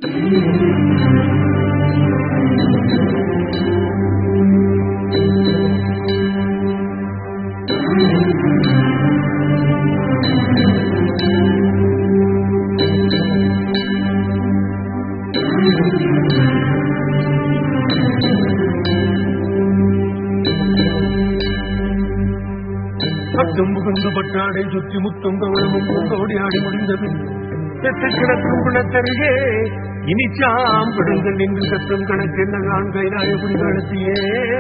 பட்டும் புகுந்து பட்டாடை சுற்றி முத்தும் கவளமும் பூங்கோடி ஆடி முடிந்தது செத்து கிடக்கும் குணத்தருகே இனிச்சாம் பிடுங்கள் நின்று கற்றும் கணக்கு என்ன காண் கைலாய புரிதளத்தியே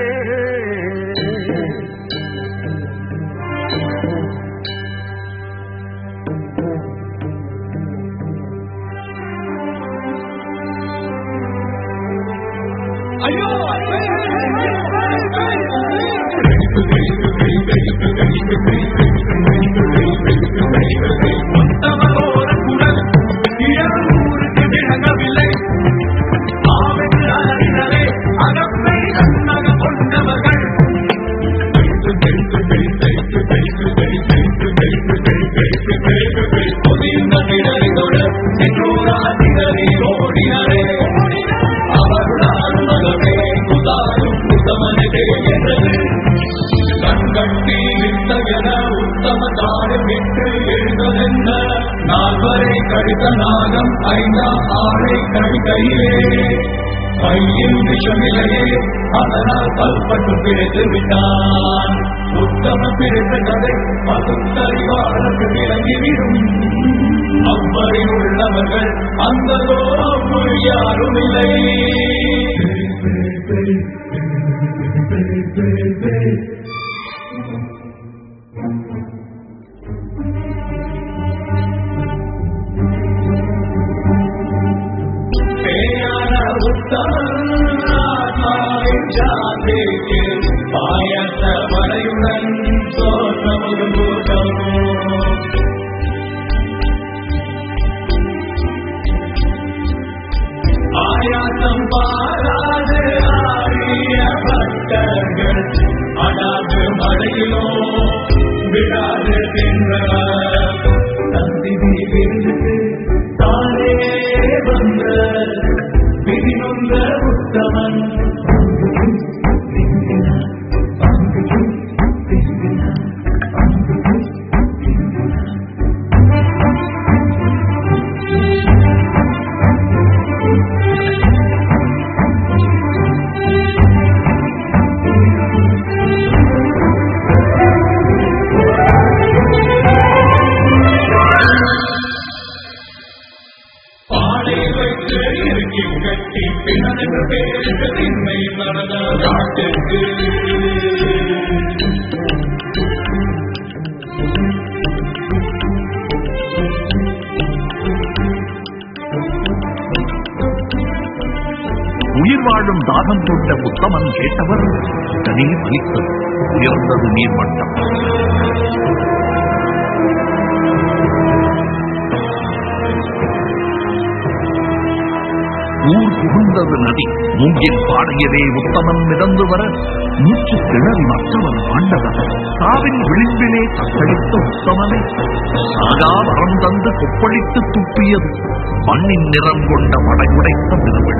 ஐயோ உத்தமலோரக்குடன் இழந்தூருக்கு விளங்கவில்லை ஆவென்று அறிந்ததே அகப்பை நன்னக கொண்டவர்கள் பொதிந்த நிழலிதொட சென்றோரா திடறி ஓடினரே அவருடான் மகமே குதாரும் உத்தமனே என்றது கண்கட்டி வித்தகன உத்தம தாடு விட்டு எழுதலென்ன நால்வரை கழித்த நாகம் ஐந்தாம் ஆறை கழிக்கையிலே கையில் விஷமில்லையே அதனால் கல்பட்டு பிழைத்து விட்டான் உத்தம பிழைத்த கதை பகுத்தறிவாளருக்கு விளங்கிவிடும் அவ்வரில் உள்ளவர்கள் அந்த யாரும் இல்லை பேயான உத்தமாவின் ஜாதிக்கு பாயத்த வரையுடன் தோற்றமுது கூட்டமோ ஆயாசம் பாராது ஆடிய பக்தர்கள் அடாது மழையிலோ விடாது தின்றவர் தந்திதி விருந்துக்கு தானே வந்த விதிநொந்த உத்தமன் பாடை வைத்து இறுக்கி கட்டி பிணக்கு பேருக்கு திண்மை நடந்த நாட்டுக்கு உயிர் வாழும் தாகம் கொண்ட உத்தமன் கேட்டவர் உடனே பலித்தது உயர்ந்தது நீர்மட்டம் ஊர் புகுந்தது நதி மூங்கில் பாடையவே உத்தமன் மிதந்து வர மூச்சு கிளறி மற்றவன் ஆண்டவன் சாவின் விளிம்பிலே தத்தளித்த உத்தமனை சாகா வரம் தந்து கொப்பளித்து துப்பியது மண்ணின் நிறம் கொண்ட மடையுடைத்த திருவிழா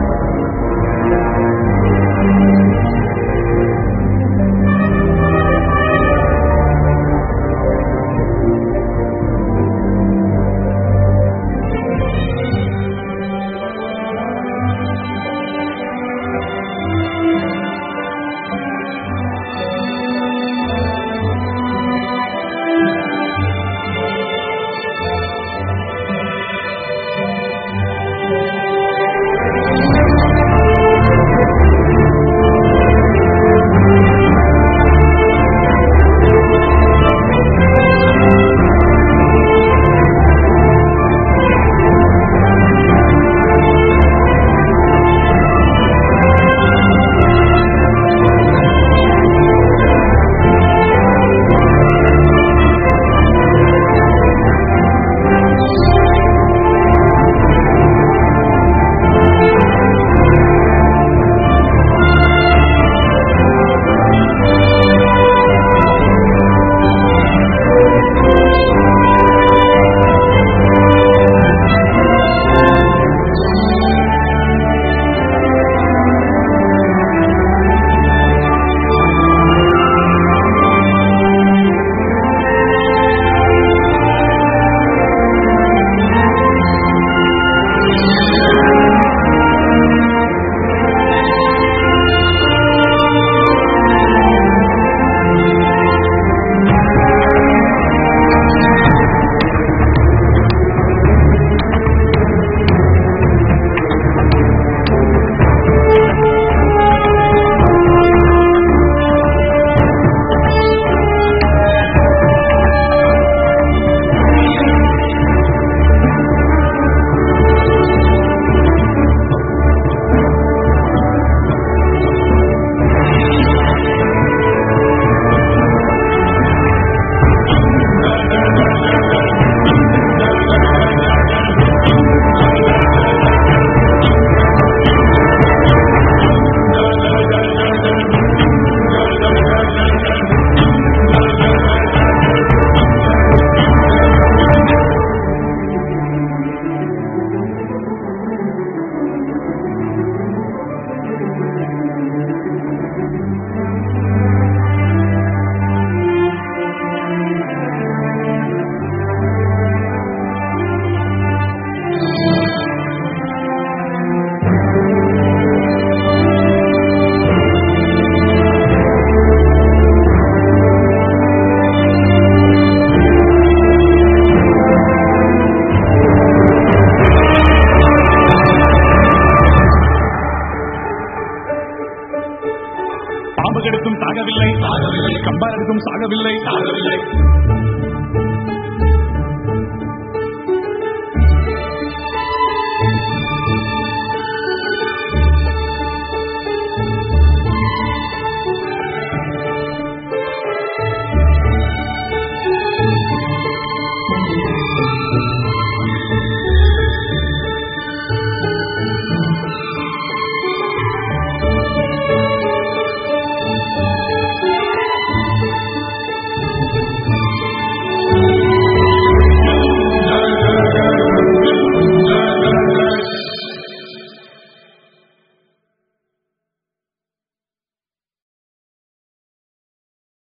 அவர்களும் சாகவில்லை சாகவில்லை